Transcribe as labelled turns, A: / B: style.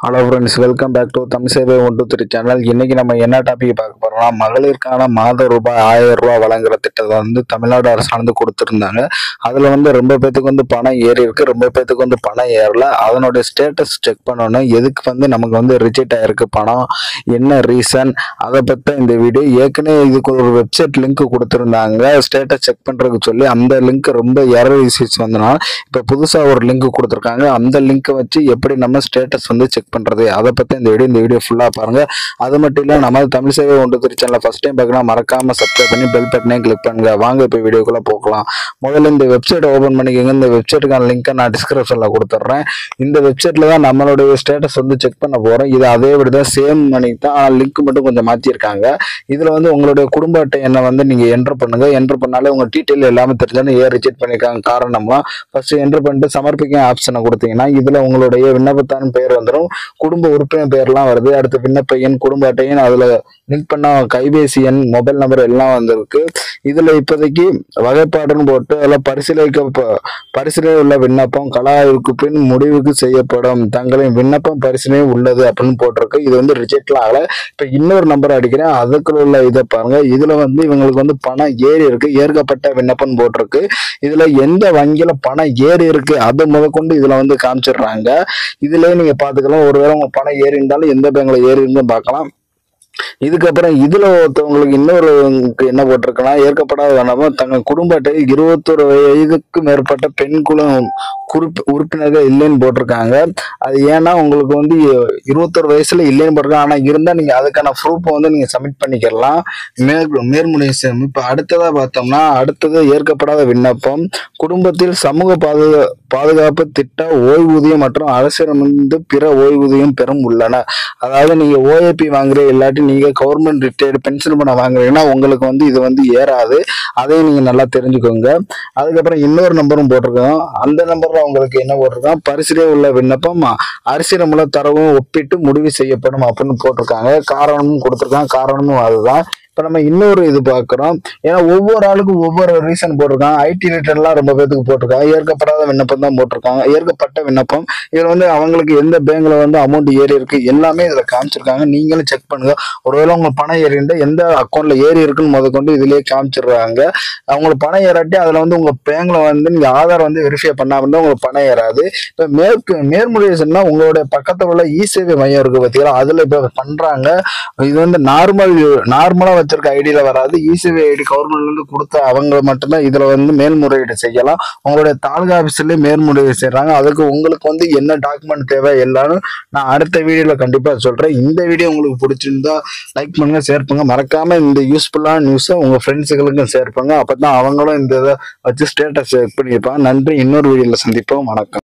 A: hello friends welcome back to Tamil சேவை one two three channel இன்னைக்கு நம்ம என்ன டாபிக் பார்க்க போறோம்னா மகளிருக்கான மாத ரூபாய் ஆயிரம் ரூபாய் வழங்குற திட்டத்தை வந்து தமிழ்நாடு அரசானது கொடுத்துருந்தாங்க அதில் வந்து ரொம்ப பேத்துக்கு வந்து பணம் ஏறி இருக்கு ரொம்ப பேத்துக்கு வந்து பணம் ஏறல அதனுடைய ஸ்டேட்டஸ் செக் பண்ணணும் எதுக்கு வந்து நமக்கு வந்து ரிஜெக்ட் ஆயிருக்கு பணம் என்ன ரீசன் அதை பற்றி இந்த வீடியோ ஏற்கனவே இதுக்கு ஒரு வெப்சைட் லிங்க் கொடுத்துருந்தாங்க ஸ்டேட்டஸ் செக் பண்ணுறதுக்கு சொல்லி அந்த லிங்க் ரொம்ப எரர் யூசேஜ் வந்தனால இப்போ புதுசாக ஒரு லிங்க் கொடுத்துருக்காங்க அந்த லிங்க்கை வச்சு எப்படி நம்ம ஸ்டேட்டஸ் வந்து செக் பண்ணுறது அதை பற்றி இந்த வீடியோ இந்த வீடியோ ஃபுல்லாக பாருங்கள் அது மட்டும் இல்லை நம்ம தமிழ் சேவை ஒன்று திரு சேனலை ஃபஸ்ட் டைம் பார்க்கலாம் மறக்காமல் சப்ஸ்கிரைப் பண்ணி பெல் பட்டனே கிளிக் பண்ணுங்க வாங்க இப்போ வீடியோக்குள்ளே போகலாம் முதல்ல இந்த வெப்சைட் ஓப்பன் பண்ணிக்கோங்க இந்த வெப்சைட்டுக்கான லிங்க்கை நான் டிஸ்கிரிப்ஷனில் கொடுத்துட்றேன் இந்த வெப்சைட்டில் தான் நம்மளுடைய ஸ்டேட்டஸ் வந்து செக் பண்ண போகிறோம் இது அதே விட தான் சேம் மணி தான் ஆனால் லிங்க் மட்டும் கொஞ்சம் மாற்றிருக்காங்க இதில் வந்து உங்களுடைய குடும்ப அட்டை எண்ணை வந்து நீங்கள் என்ட்ரு பண்ணுங்க என்ட்ரு பண்ணாலே உங்கள் டீட்டெயில் எல்லாமே தெரிஞ்சாலும் ஏன் ரிஜெக்ட் பண்ணியிருக்காங்க காரணம்லாம் ஃபர்ஸ்ட் என்ட்ரு பண்ணிட்டு சமர்ப்பிக்க ஆப்ஷனை கொடுத்தீங்கன்னா இதில் உங்களுடைய விண்ணப்பத்தான பெயர் வந்துடும் குடும்ப உறுப்பினர் பெயர்லாம் வருது அடுத்து விண்ணப்ப எண் குடும்ப அட்டை எண் அதில் லிங்க் பண்ண கைபேசி எண் மொபைல் நம்பர் எல்லாம் வந்திருக்கு இதில் இப்போதைக்கு வகைப்பாடுன்னு போட்டு அதில் பரிசீலிக்க பரிசீலனை உள்ள விண்ணப்பம் கலாய்வுக்கு பின் முடிவுக்கு செய்யப்படும் தங்களின் விண்ணப்பம் பரிசீலனை உள்ளது அப்படின்னு போட்டிருக்கு இது வந்து ரிஜெக்ட்லாம் ஆகல இப்போ இன்னொரு நம்பர் அடிக்கிறேன் அதுக்குள்ள உள்ள இதை பாருங்க இதுல வந்து இவங்களுக்கு வந்து பணம் ஏறி இருக்கு ஏற்கப்பட்ட விண்ணப்பம் போட்டிருக்கு இதுல எந்த வங்கியில பணம் ஏறி இருக்கு அதை முதற்கொண்டு இதுல வந்து காமிச்சிடுறாங்க இதுலயே நீங்க பாத்துக்கலாம் ஒருவேளை உங்க பணம் ஏறி இருந்தாலும் எந்த பேங்க்ல ஏறி இருந்தும் பார்க்கலாம் இதுக்கப்புறம் இதுல ஒருத்தவங்களுக்கு இன்னொரு என்ன போட்டிருக்குன்னா ஏற்கப்படாத வேணாம தங்கள் குடும்ப அட்டை இருபத்தொரு வயதுக்கு மேற்பட்ட பெண் குழு குறிப்பு உறுப்பினர்கள் இல்லைன்னு போட்டிருக்காங்க அது ஏன்னா உங்களுக்கு வந்து இருபத்தொரு வயசுல இல்லைன்னு போட்டிருக்காங்க ஆனா இருந்தா நீங்க அதுக்கான ப்ரூஃப் வந்து நீங்க சப்மிட் பண்ணிக்கலாம் மேற் மேல்முறை செம் இப்ப அடுத்ததா பார்த்தோம்னா அடுத்தது ஏற்கப்படாத விண்ணப்பம் குடும்பத்தில் சமூக பாதுகா பாதுகாப்பு திட்ட ஓய்வூதியம் மற்றும் அரசிடமிருந்து பிற ஓய்வூதியம் பெறும் உள்ளன அதாவது நீங்க ஓஏபி வாங்குறீங்க இல்லாட்டி நீங்க கவர்மெண்ட் ரிட்டையர்டு பென்ஷன் பணம் வாங்குறீங்கன்னா உங்களுக்கு வந்து இது வந்து ஏறாது அதையும் நீங்க நல்லா தெரிஞ்சுக்கோங்க அதுக்கப்புறம் இன்னொரு நம்பரும் போட்டிருக்கோம் அந்த நம்பர்ல உங்களுக்கு என்ன போட்டிருக்கோம் பரிசிலே உள்ள விண்ணப்பம் அரசியலமுள்ள தரவும் ஒப்பிட்டு முடிவு செய்யப்படும் அப்படின்னு போட்டிருக்காங்க காரணமும் கொடுத்துருக்காங்க காரணமும் அதுதான் இப்போ நம்ம இன்னொரு இது பார்க்குறோம் ஏன்னா ஒவ்வொரு ஆளுக்கும் ஒவ்வொரு ரீசன் போட்டிருக்காங்க ஐடி ரிட்டர்ன்லாம் ரொம்ப பேத்துக்கு போட்டிருக்காங்க ஏற்கப்படாத விண்ணப்பம் தான் போட்டிருக்காங்க ஏற்கப்பட்ட விண்ணப்பம் இதில் வந்து அவங்களுக்கு எந்த பேங்க்ல வந்து அமௌண்ட் ஏறி இருக்கு எல்லாமே இதில் காமிச்சிருக்காங்க நீங்களும் செக் பண்ணுங்க ஒருவேளை உங்க பணம் ஏறி இருந்தால் எந்த அக்கௌண்ட்ல ஏறி இருக்குன்னு முதற்கொண்டு இதுலயே காமிச்சிடுறாங்க அவங்களுக்கு பணம் ஏறாட்டி அதில் வந்து உங்க பேங்க்ல வந்து நீங்க ஆதார் வந்து வெரிஃபை பண்ணாம இருந்தால் உங்களுக்கு பணம் ஏறாது இப்போ மேற்கு மேல்முறையீடுனா உங்களுடைய பக்கத்துல உள்ள இ சேவை மையம் இருக்கு பார்த்தீங்களா அதுல இப்போ பண்றாங்க இது வந்து நார்மல் நார்மலா வச்சிருக்க ஐடியில வராது இசிவி ஐடி கவர்மெண்ட்ல இருந்து கொடுத்த அவங்க மட்டும்தான் இதுல வந்து மேல்முறையீடு செய்யலாம் உங்களுடைய தாலுகா ஆபீஸ்லயே மேல்முறையீடு செய்யறாங்க அதுக்கு உங்களுக்கு வந்து என்ன டாக்குமெண்ட் தேவை எல்லாரும் நான் அடுத்த வீடியோல கண்டிப்பா சொல்றேன் இந்த வீடியோ உங்களுக்கு பிடிச்சிருந்தா லைக் பண்ணுங்க ஷேர் பண்ணுங்க மறக்காம இந்த யூஸ்ஃபுல்லான நியூஸை உங்க ஃப்ரெண்ட்ஸுகளுக்கும் ஷேர் பண்ணுங்க அப்பதான் அவங்களும் இந்த இதை வச்சு ஸ்டேட்டஸ் செக் பண்ணியிருப்பாங்க நன்றி இன்னொரு வீடியோல சந்திப்போம் வணக்கம்